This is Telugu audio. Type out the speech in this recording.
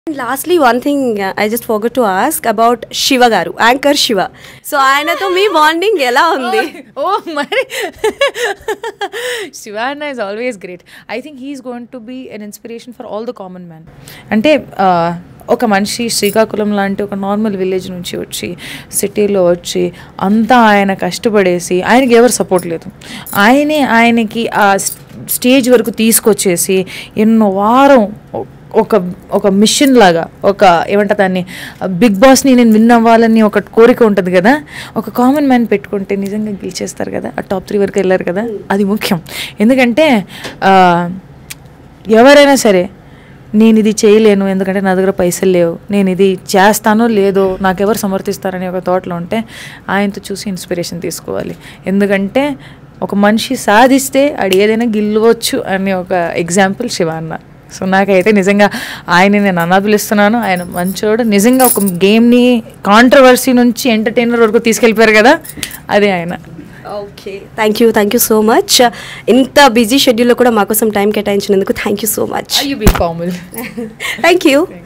lastly one thing I just forgot to ask about Shiva garu anchor Shiva so ఆయనతో మీ బాండింగ్ ఎలా ఉంది ఓ మరి Shivanna is always great I think he's going to be an inspiration for all the common man అంటే ఆ, ఒక మనిషి శ్రీకాకుళం లాంటి ఒక నార్మల్ విలేజ్ నుంచి వచ్చి సిటీలో వచ్చి అంతా ఆయన కష్టపడేసి ఆయనకి ఎవరు సపోర్ట్ లేదు ఆయనే ఆయనకి ఆ స్టేజ్ వరకు తీసుకొచ్చేసి ఎన్నో వారం ఒక ఒక మిషన్ లాగా ఒక ఏమంటారు దాన్ని బిగ్ బాస్ని నేను విన్ అవ్వాలని ఒక కోరిక ఉంటుంది కదా ఒక కామన్ మ్యాన్ పెట్టుకుంటే నిజంగా గెలిచేస్తారు కదా ఆ టాప్ త్రీ వరకు వెళ్ళారు కదా అది ముఖ్యం ఎందుకంటే ఆ, ఎవరైనా సరే నేను ఇది చేయలేను ఎందుకంటే నా దగ్గర పైసలు లేవు నేను ఇది చేస్తానో లేదో నాకెవరు సమర్థిస్తారని ఒక థాట్లో ఉంటే ఆయనతో చూసి ఇన్స్పిరేషన్ తీసుకోవాలి ఎందుకంటే ఒక మనిషి సాధిస్తే ఆడు ఏదైనా గెలవచ్చు అనే ఒక ఎగ్జాంపుల్ శివాన్న సో నాకైతే నిజంగా ఆయన నేను అన్నా పిలుస్తున్నాను ఆయన మంచోడు నిజంగా ఒక గేమ్ని కాంట్రవర్సీ నుంచి ఎంటర్టైనర్ వరకు తీసుకెళ్ళిపోయారు కదా అదే ఆయన okay thank you thank you so much ఇంత బిజీ షెడ్యూల్లో కూడా మాకోసం టైం కేటాయించినందుకు thank you so much you be కామల్ థ్యాంక్ యూ